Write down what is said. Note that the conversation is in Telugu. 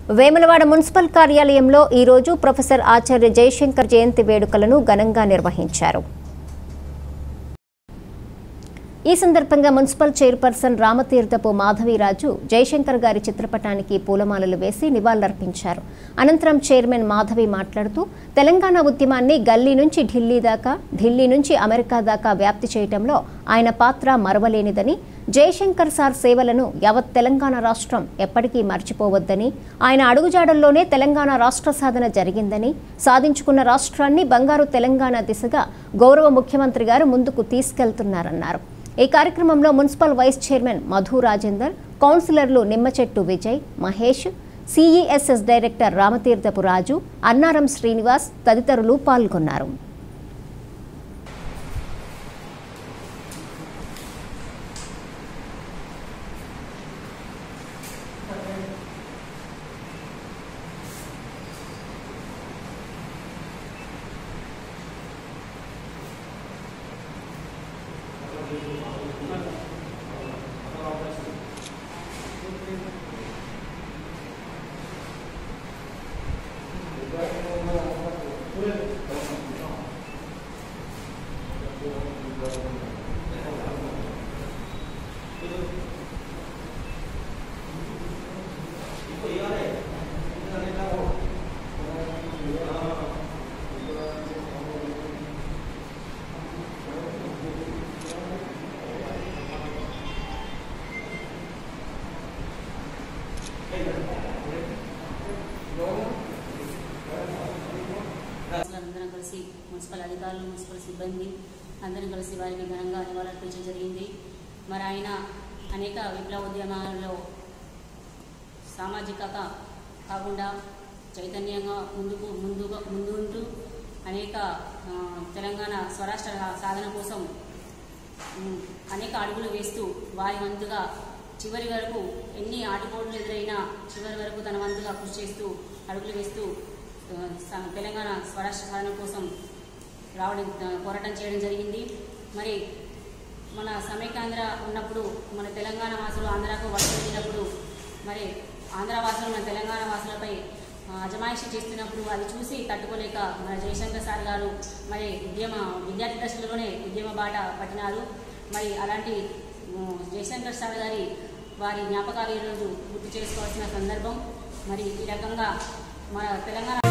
వేములవాడ మున్సిపల్ కార్యాలయంలో ఈరోజు ప్రొఫెసర్ ఆచార్య జయశంకర్ జయంతి వేడుకలను ఘనంగా నిర్వహించారు ఈ సందర్భంగా మున్సిపల్ చైర్పర్సన్ రామతీర్థపు మాధవీరాజు జయశంకర్ గారి చిత్రపటానికి పూలమాలలు వేసి నివాళులర్పించారు అనంతరం చైర్మన్ మాధవి మాట్లాడుతూ తెలంగాణ ఉద్యమాన్ని గల్లీ నుంచి ఢిల్లీ దాకా ఢిల్లీ నుంచి అమెరికా దాకా వ్యాప్తి చేయటంలో ఆయన పాత్ర మరవలేనిదని జయశంకర్ సార్ సేవలను యావత్ తెలంగాణ రాష్ట్రం ఎప్పటికీ మర్చిపోవద్దని ఆయన అడుగుజాడల్లోనే తెలంగాణ రాష్ట్ర సాధన జరిగిందని సాధించుకున్న రాష్ట్రాన్ని బంగారు తెలంగాణ దిశగా గౌరవ ముఖ్యమంత్రి గారు ముందుకు తీసుకెళ్తున్నారన్నారు ఈ కార్యక్రమంలో municipal vice chairman Madhu Rajender కౌన్సిలర్లు నిమ్మచెట్టు విజయ్ మహేష్ సిఈఎస్ఎస్ డైరెక్టర్ రామతీర్థపు రాజు అన్నారం శ్రీనివాస్ తదితరులు పాల్గొన్నారు అందరం కలిసి మున్సిపల్ అధికారులు మున్సిపల్ సిబ్బంది అందరం కలిసి వారికి ఘనంగా నివాళులర్పించడం జరిగింది మరి ఆయన అనేక విప్లవ ఉద్యమాలలో సామాజిక కాకుండా చైతన్యంగా ముందుకు ముందుగా ముందు ఉంటూ అనేక ఆ, తెలంగాణ స్వరాష్ట్ర సాధన కోసం ఉమ్, అనేక అడుగులు వేస్తూ వారి వంతుగా చివరి వరకు ఎన్ని ఆటుపోట్లు ఎదురైనా చివరి వరకు తన వంతుగా కృషి చేస్తూ అడుగులు వేస్తూ ఆ, స- తెలంగాణ స్వరాష్ట్ర సాధన కోసం రావడం ఆ, పోరాటం చేయడం జరిగింది మరి మన సమైక్యాంధ్ర ఉన్నప్పుడు మన తెలంగాణ వాసులు ఆంధ్రాకు వలస వెళ్ళినప్పుడు మరి ఆంధ్ర వాసులు మన తెలంగాణ వాసులపై ఆ, అజమాయిషీ చేస్తున్నప్పుడు అది చూసి తట్టుకోలేక మన జయశంకర్ సార్ గారు మరి ఉద్యమ విద్యార్థి దశలోనే ఉద్యమ బాట పట్టినారు మరి అలాంటి ఉమ్, జయశంకర్ సార్ గారి వారి జ్ఞాపకాలు ఈరోజు గుర్తు చేసుకోవాల్సిన సందర్భం మరి ఈ రకంగా మన తెలంగాణ